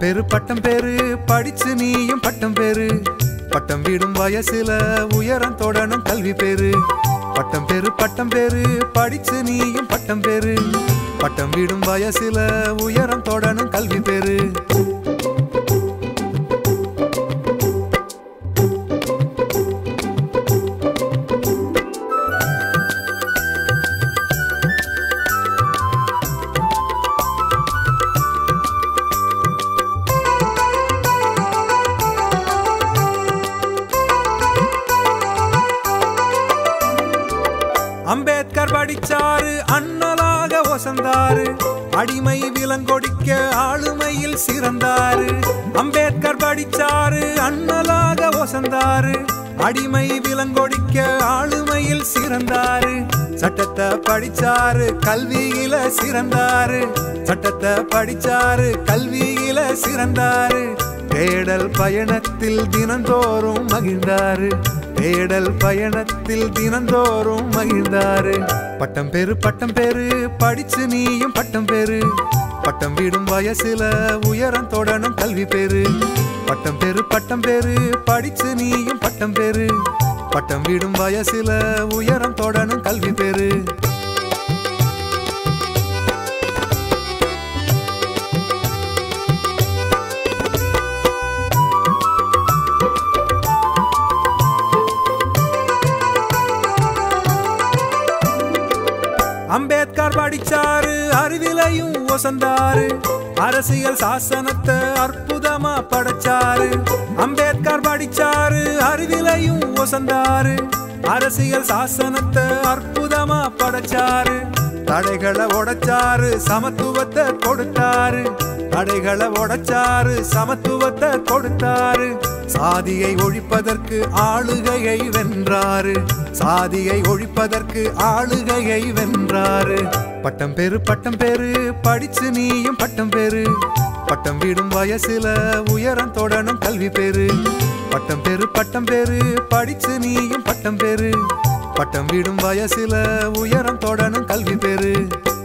பேரு பட்டம் பேரு படிச்சு நீயும் பட்டம் பேரு பட்டம் விடும் வயசுல உயரம் தொடணும் கல்வி பேரு பட்டம் பேரு பட்டம் பேரு படிச்சு நீயும் பட்டம் பேரு பட்டம் விடும் வயசுல உயரம் தொடணும் கல்வி பேரு அம்பேத்கர் படிச்சாரு அண்ணலாக ஒசந்தாரு அடிமை விலங்கொடிக்க ஆளுமையில் சிறந்தாரு அம்பேத்கர் படிச்சாரு அண்ணலாக ஒசந்தாரு அடிமை விலங்கொடிக்க ஆளுமையில் சிறந்தாரு சட்டத்தை படிச்சாரு கல்வியில சிறந்தாரு சட்டத்தை படிச்சாரு கல்வியில சிறந்தாரு தேடல் பயணத்தில் தினந்தோறும் மகிழ்ந்தாரு தேடல் பயணத்தில் தினந்தோறும் மகிழ்ந்தாரு பட்டம் பேரு பட்டம் பேரு படிச்சு நீயும் பட்டம் பேரு பட்டம் விடும் வயசுல உயரம் தொடணும் கல்வி பேரு பட்டம் பேரு பட்டம் பேரு படிச்சு நீயும் பட்டம் பேரு பட்டம் விடும் வயசுல உயரம் தொடணும் கல்வி பேரு அம்பேத்கர் படிச்சாரு அறிவிலையும் ஒசந்தாரு அரசியல் சாசனத்தை அற்புதமா படைச்சாரு அம்பேத்கர் படிச்சாரு அறிவிலையும் ஒசந்தாரு அரசியல் சாசனத்தை அற்புதமா படைச்சாரு தடைகளை உடைச்சாரு சமத்துவத்தை கொடுத்தாரு தடைகளை உடைச்சாரு சமத்துவத்தை கொடுத்தாரு சாதியை ஒழிப்பதற்கு ஆளுகையை வென்றாரு சாதியை ஒழிப்பதற்கு ஆளுகையை வென்றாரு பட்டம் பேரு பட்டம் பேரு படிச்சு நீயும் பட்டம் பேரு பட்டம் விடும் வயசுல உயரம் தொடணும் கல்வி பேரு பட்டம் பேரு பட்டம் பேரு படிச்சு நீயும் பட்டம் பேரு பட்டம் விடும் வயசுல உயரம் தொடணும் கல்வி பேரு